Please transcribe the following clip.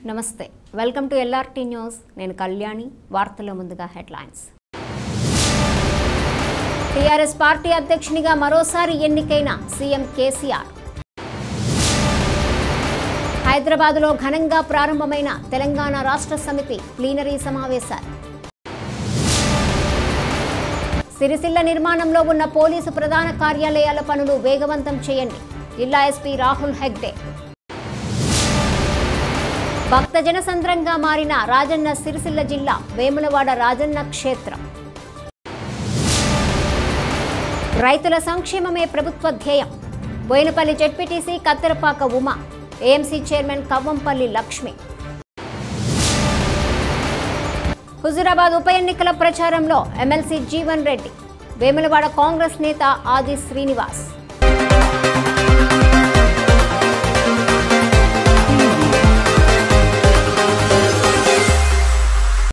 నమస్తే welcome to LRT news నేను కళ్యాణి వార్తల్లో ముందుగా హెడ్లైన్స్ టీఆర్ఎస్ పార్టీ అధ్యక్షునిగా మరోసారి ఎన్నికైన సీఎం కేసీఆర్ హైదరాబాదులో ఘనంగా ప్రారంభమైన తెలంగాణ రాష్ట్ర సమితి ప్లీనరీ సమావేశాలు సిరిసిల్ల నిర్మాణంలో ఉన్న పోలీసు ప్రధాన కార్యాలయాల పనులు వేగవంతం చేయండి జిల్లా ఎస్పీ రాహుల్ హెగ్డే భక్తజన సంద్రంగా మారిన రాజన్న సిరిసిల్ల జిల్లా వేములవాడ రాజన్న క్షేత్రం రైతుల సంక్షేమమే ప్రభుత్వ ధ్యేయం Boinapalli ZPTC Katterapaka Uma AMC chairman Kavvampalli Lakshmi Huzurabad ఉప ఎన్నికల ప్రచారంలో ఎమ్మెల్సీ జీవన్ రెడ్డి వేములవాడ కాంగ్రెస్ నేత ఆది శ్రీనివాస్